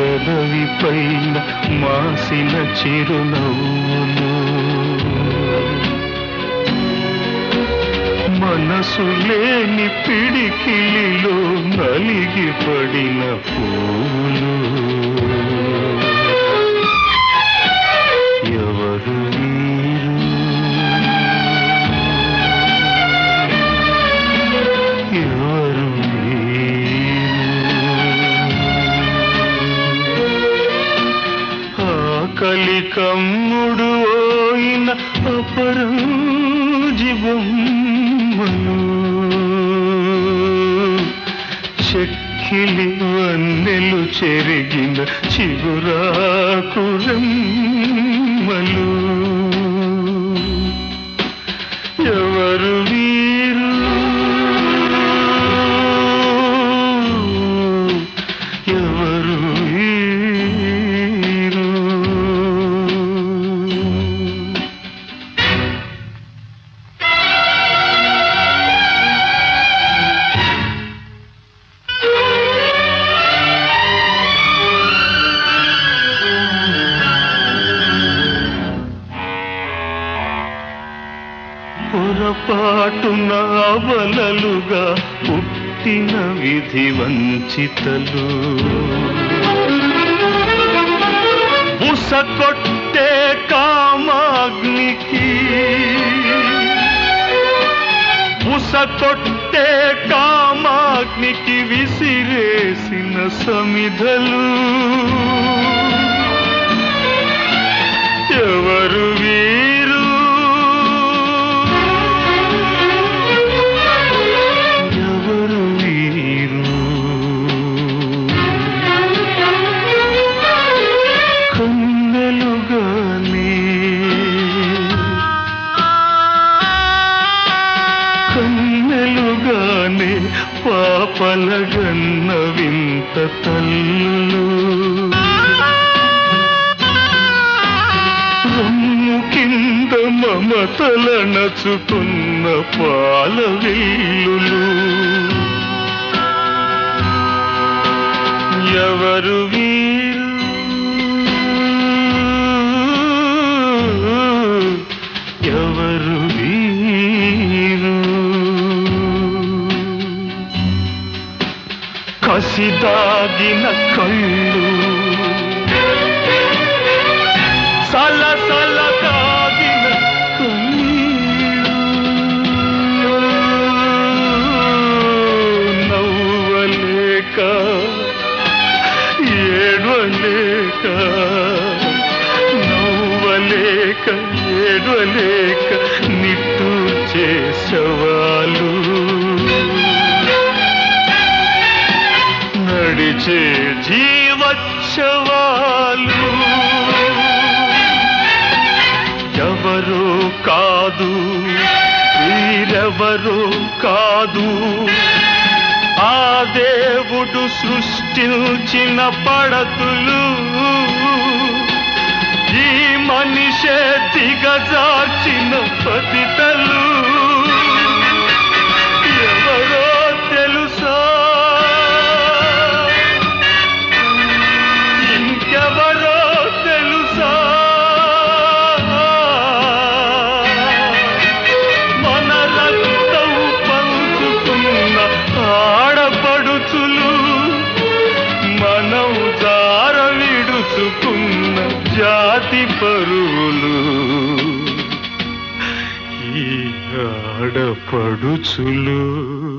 పెదవి పైన మాసిన చిరునవ్వులు మనసు లేని పిడికిలిలో నలిగి పడిన పూలు ఎవరు వీరు? ఎవరు వీరు? ఆకలి కమ్ముడు ఓయిన అపరం జీవమ్మను చెక్కిలి వన్నెలు చెరిగిన చిగురాకురమ్మలు ఎవరు వీరు ఎవరు వీరు పొరపాటున అవలలుగా పుట్టిన విధి వంచితలు బుసకొట్టే కామాగ్నికి బుసకొట్టే కామాగ్నికి విసిరేసిన సమిధలు ఎవరు వీరు ఎవరు వీరు కన్నెలుగానే కన్నెలుగానే పాపలగన్న వింత తల్లు రొమ్ము కింద మమతల నచుకున్న పాల విల్లులు ఎవరు వీరు ఎవరు వీరు కసిదాగిన కళ్ళు సల సల కాగిన కన్నీళ్ళు నవ్వలేక ఏడవలేక నవ్వలేక ఏడవలేక నిట్టూర్చే శవాలు నడిచే జీవచ్చవాలు ఎవరో కాదు వీరెవరో కాదు ఆ దేవుడు సృష్టించిన పడతులు ఈ మనిషే దిగజార్చిన పతితలు ఎవరో తెలుసా ఇంకెవరో తెలుసా మన రక్తం పంచుకున్న ఆడపడుచులు మనం జార విడుచుకున్న జాతి పరువులు ఈ ఆడపడుచులు